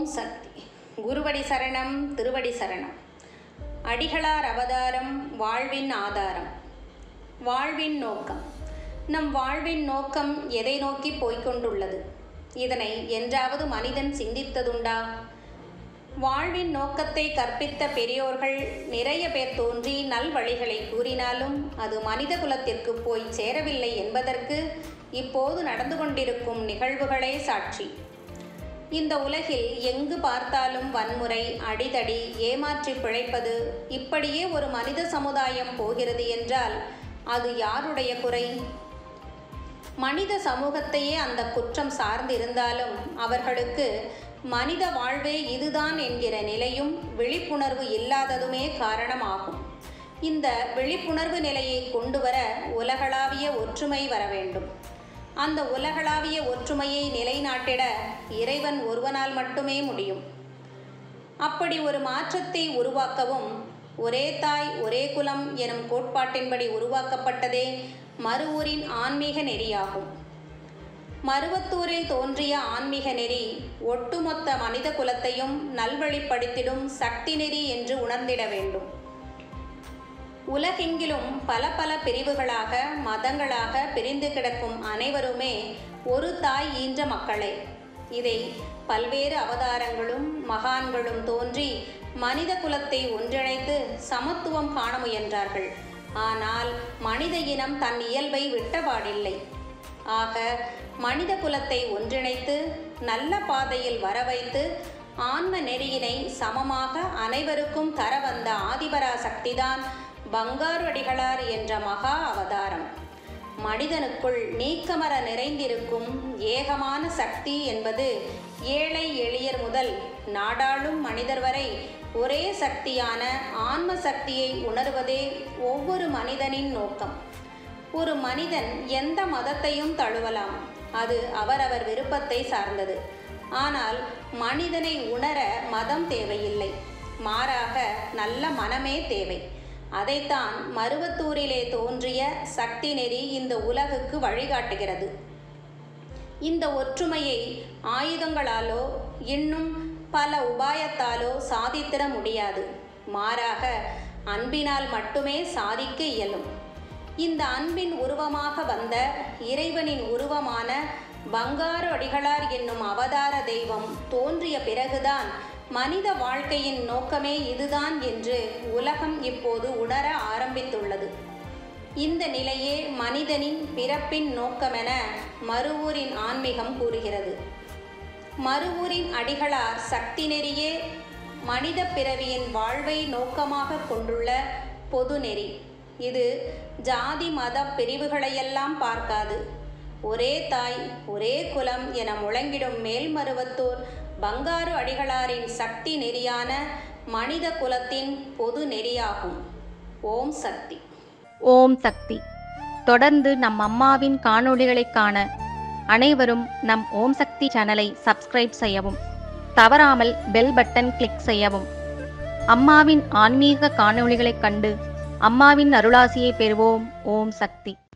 ஓம் சக்தி குருவடி சரணம் திருவடி சரணம் அடிகளார் அவதாரம் வாழ்வின் ஆதாரம் வாழ்வின் நோக்கம் நம் வாழ்வின் நோக்கம் எதை நோக்கி போய்க்கொண்டுள்ளது இதனை என்றாவது மனிதன் சிந்தித்ததுண்டா வாழ்வின் நோக்கத்தை கற்பித்த பெரியோர்கள் நிறைய பேர் தோன்றி நல்வழிகளை கூறினாலும் அது மனித குலத்திற்கு போய் சேரவில்லை என்பதற்கு இப்போது நடந்து கொண்டிருக்கும் நிகழ்வுகளே சாட்சி இந்த உலகில் எங்கு பார்த்தாலும் வன்முறை அடிதடி ஏமாற்றி பிழைப்பது இப்படியே ஒரு மனித சமுதாயம் போகிறது என்றால் அது யாருடைய குறை மனித சமூகத்தையே அந்த குற்றம் சார்ந்திருந்தாலும் அவர்களுக்கு மனித வாழ்வே இதுதான் என்கிற நிலையும் விழிப்புணர்வு இல்லாததுமே காரணமாகும் இந்த விழிப்புணர்வு நிலையை கொண்டு வர உலகளாவிய ஒற்றுமை வர வேண்டும் அந்த உலகளாவிய ஒற்றுமையை நிலைநாட்டிட இறைவன் ஒருவனால் மட்டுமே முடியும் அப்படி ஒரு மாற்றத்தை உருவாக்கவும் ஒரே தாய் ஒரே குலம் எனும் கோட்பாட்டின்படி உருவாக்கப்பட்டதே மறுவூரின் ஆன்மீக நெறியாகும் மருவத்தூரில் தோன்றிய ஆன்மீக நெறி ஒட்டுமொத்த மனித குலத்தையும் நல்வழிப்படுத்திடும் சக்தி நெறி என்று உணர்ந்திட வேண்டும் உலகெங்கிலும் பல பல பிரிவுகளாக மதங்களாக பிரிந்து கிடக்கும் அனைவருமே ஒரு தாய் ஈன்ற மக்களே இதை பல்வேறு அவதாரங்களும் மகான்களும் தோன்றி மனித குலத்தை ஒன்றிணைத்து சமத்துவம் காண முயன்றார்கள் ஆனால் மனித இனம் தன் இயல்பை விட்டபாடில்லை ஆக மனித குலத்தை ஒன்றிணைத்து நல்ல பாதையில் வர வைத்து ஆன்ம நெறியினை சமமாக அனைவருக்கும் தர வந்த ஆதிபரா சக்திதான் பங்காரு அடிகளார் என்ற மகா அவதாரம் மனிதனுக்குள் நீக்கமர நிறைந்திருக்கும் ஏகமான சக்தி என்பது ஏழை எளியர் முதல் நாடாளும் மனிதர் வரை ஒரே சக்தியான ஆன்ம சக்தியை உணர்வதே ஒவ்வொரு மனிதனின் நோக்கம் ஒரு மனிதன் எந்த மதத்தையும் தழுவலாம் அது அவரவர் விருப்பத்தை சார்ந்தது ஆனால் மனிதனை உணர மதம் தேவையில்லை மாறாக நல்ல மனமே தேவை அதைத்தான் மருவத்தூரிலே தோன்றிய சக்தி நெறி இந்த உலகுக்கு வழிகாட்டுகிறது இந்த ஒற்றுமையை ஆயுதங்களாலோ இன்னும் பல உபாயத்தாலோ சாதித்திட முடியாது மாறாக அன்பினால் மட்டுமே சாதிக்க இயலும் இந்த அன்பின் உருவமாக வந்த இறைவனின் உருவமான பங்காரு அடிகளார் என்னும் அவதார தெய்வம் தோன்றிய பிறகுதான் மனித வாழ்க்கையின் நோக்கமே இதுதான் என்று உலகம் இப்போது உணர ஆரம்பித்துள்ளது இந்த நிலையே மனிதனின் பிறப்பின் நோக்கமென மறுவூரின் ஆன்மீகம் கூறுகிறது மறுவூரின் அடிகளார் சக்தி நெறியே மனித பிறவியின் வாழ்வை நோக்கமாக கொண்டுள்ள பொது நெறி இது ஜாதி மத பிரிவுகளையெல்லாம் பார்க்காது ஒரே தாய் ஒரே குலம் என முழங்கிடும் மேல்மருவத்தூர் பங்காரு அடிகளாரின் சக்தி நெறியான மனித குலத்தின் பொது நெறியாகும் ஓம் சக்தி ஓம் சக்தி தொடர்ந்து நம் அம்மாவின் காணொளிகளை காண அனைவரும் நம் ஓம் சக்தி சேனலை சப்ஸ்கிரைப் செய்யவும் தவறாமல் பெல் பட்டன் கிளிக் செய்யவும் அம்மாவின் ஆன்மீக காணொளிகளைக் கண்டு அம்மாவின் அருளாசியை பெறுவோம் ஓம் சக்தி